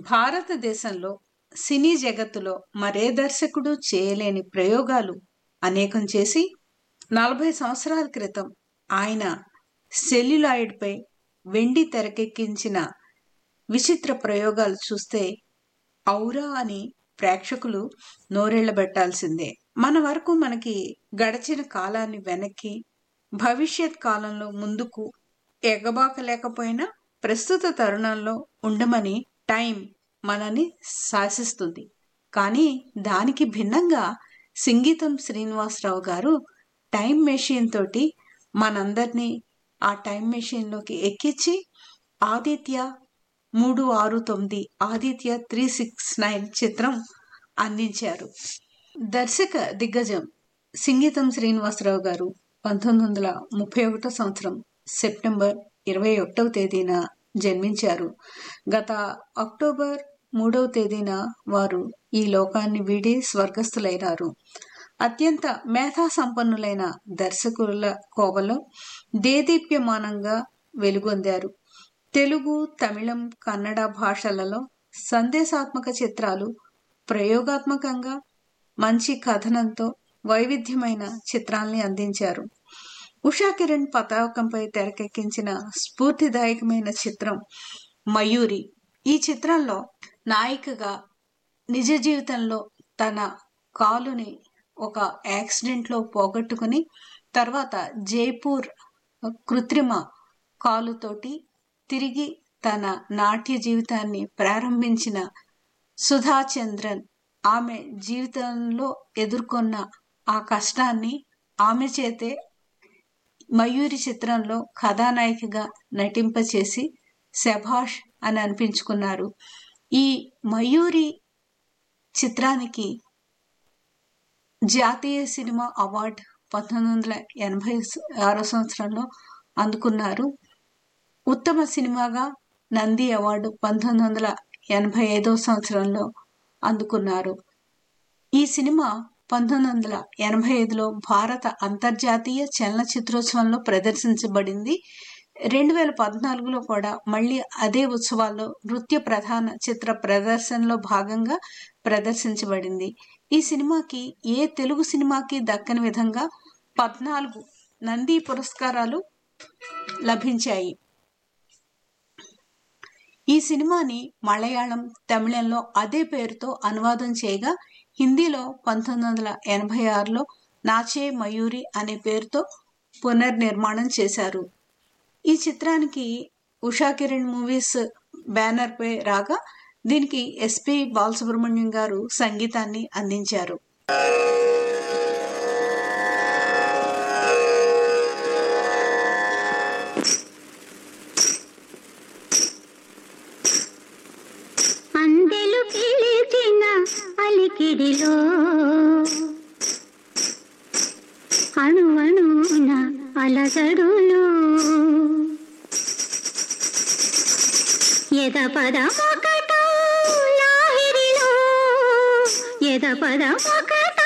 భారతదేశంలో సినీ జగత్తులో మరే దర్శకుడు చేయలేని ప్రయోగాలు అనేకం చేసి నలభై సంవత్సరాల క్రితం ఆయన సెల్యులాయిడ్పై వెండి తెరకెక్కించిన విచిత్ర ప్రయోగాలు చూస్తే ఔరా అని ప్రేక్షకులు నోరెళ్లబెట్టాల్సిందే మన వరకు మనకి గడిచిన కాలాన్ని వెనక్కి భవిష్యత్ కాలంలో ముందుకు ఎగబాకలేకపోయినా ప్రస్తుత తరుణంలో ఉండమని టైం మనని శాసిస్తుంది కానీ దానికి భిన్నంగా సింగీతం శ్రీనివాసరావు గారు టైం మెషిన్ తోటి మనందరినీ ఆ టైం మెషిన్లోకి ఎక్కించి ఆదిత్య మూడు ఆరు తొమ్మిది ఆదిత్య త్రీ సిక్స్ నైన్ చిత్రం అందించారు దర్శక దిగ్గజం సింగీతం శ్రీనివాసరావు గారు పంతొమ్మిది వందల ముప్పై ఒకటో సంవత్సరం సెప్టెంబర్ ఇరవై ఒకటవ తేదీన జన్మించారు గత అక్టోబర్ మూడవ తేదీన వారు ఈ లోకాన్ని వీడి స్వర్గస్థులైనారు అత్యంత మేధా సంపన్నులైన దర్శకుల కోవలో దేదీప్యమానంగా వెలుగొందారు తెలుగు తమిళం కన్నడ భాషలలో సందేశాత్మక చిత్రాలు ప్రయోగాత్మకంగా మంచి కథనంతో వైవిధ్యమైన చిత్రాల్ని అందించారు ఉషా కిరణ్ పతాకంపై తెరకెక్కించిన స్ఫూర్తిదాయకమైన చిత్రం మయూరి ఈ చిత్రంలో నాయికగా నిజ జీవితంలో తన కాలుని ఒక యాక్సిడెంట్లో పోగొట్టుకుని తర్వాత జైపూర్ కృత్రిమ కాలుతోటి తిరిగి తన నాట్య జీవితాన్ని ప్రారంభించిన సుధా చంద్రన్ ఆమె జీవితంలో ఎదుర్కొన్న ఆ కష్టాన్ని ఆమె చేతే మయూరి చిత్రంలో కథానాయికగా నటింపచేసి శభాష్ అని అనిపించుకున్నారు ఈ మయూరి చిత్రానికి జాతీయ సినిమా అవార్డు పంతొమ్మిది వందల ఎనభై ఆరో సంవత్సరంలో అందుకున్నారు ఉత్తమ సినిమాగా నంది అవార్డు పంతొమ్మిది వందల ఎనభై ఐదో సంవత్సరంలో అందుకున్నారు ఈ సినిమా పంతొమ్మిది వందల ఎనభై ఐదులో భారత అంతర్జాతీయ చలనచిత్రోత్సవంలో ప్రదర్శించబడింది రెండు వేల పద్నాలుగులో కూడా మళ్ళీ అదే ఉత్సవాల్లో నృత్య ప్రధాన చిత్ర ప్రదర్శనలో భాగంగా ప్రదర్శించబడింది ఈ సినిమాకి ఏ తెలుగు సినిమాకి దక్కని విధంగా పద్నాలుగు నంది పురస్కారాలు లభించాయి ఈ సినిమాని మలయాళం తమిళంలో అదే పేరుతో అనువాదం చేయగా హిందీలో పంతొమ్మిది వందల ఎనభై ఆరులో నాచే మయూరి అనే పేరుతో పునర్నిర్మాణం చేశారు ఈ చిత్రానికి ఉషా కిరణ్ మూవీస్ బ్యానర్ పై రాగా దీనికి ఎస్పి బాలసుబ్రహ్మణ్యం గారు సంగీతాన్ని అందించారు అందెలు పిలిచిన అలికిడిలో అణువణున అలసడులు ఎద పద మొకటం లాహిరిలో ఎద పద మొకటం